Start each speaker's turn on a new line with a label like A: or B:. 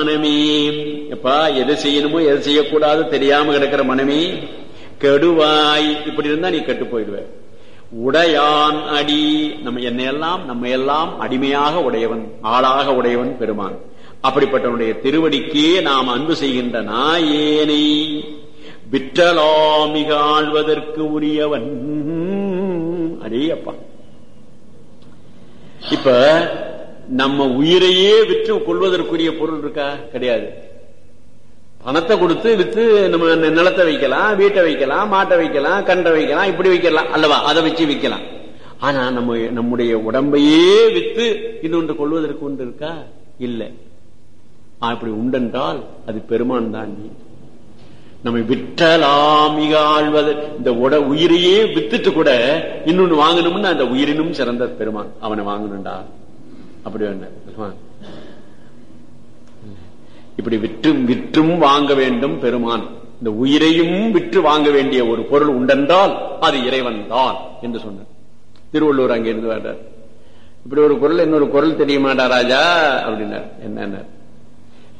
A: மனமே எப்பா எது செய்யணுமோ எது செய்யக்கூடாது தெரியாம கிடக்கிற மனமே கெடுவாய் இப்படி இருந்தா நீ கெட்டு போயிடுவ உடையான் அடி நம்ம என்னையெல்லாம் நம்ம எல்லாம் அடிமையாக உடையவன் ஆளாக உடையவன் பெருமான் அப்படிப்பட்டவனுடைய திருவடிக்கே நாம் அன்பு செய்கின்ற நாயேனை விற்றலாமிக ஆழ்வதற்கு உரியவன் அடே அப்பா இப்ப நம்ம உயிரையே விற்று கொள்வதற்குரிய பொருள் இருக்கா கிடையாது பணத்தை கொடுத்து வித்து நம்ம நிலத்தை வைக்கலாம் வீட்டை வைக்கலாம் மாட்டை வைக்கலாம் கண்டை வைக்கலாம் இப்படி வைக்கலாம் அல்லவா அதை வச்சு விற்கலாம் ஆனா நம்ம நம்முடைய உடம்பையே வித்து இன்னொன்று கொள்வதற்கு ஒன்று இருக்கா இல்லை அப்படி உண்டென்றால் அது பெருமான் தான் நீ நம்மை விற்றலாமிக ஆழ்வது இந்த உட உயிரையே வித்துட்டு கூட இன்னொன்னு வாங்கணும்னு அந்த உயிரினும் சிறந்த பெருமான் அவனை வாங்கணும்டா அப்படி வேண்டாம் இப்படி விற்றும் விற்றும் வாங்க வேண்டும் பெருமான் இந்த உயிரையும் விற்று வாங்க வேண்டிய ஒரு பொருள் உண்டென்றால் அது இறைவன் தான் என்று சொன்னார் திருவள்ளூர் அங்கிருந்து வர்றார் இப்படி ஒரு குரல் இன்னொரு குரல் தெரியுமாடா ராஜா அப்படின்னார் என்ன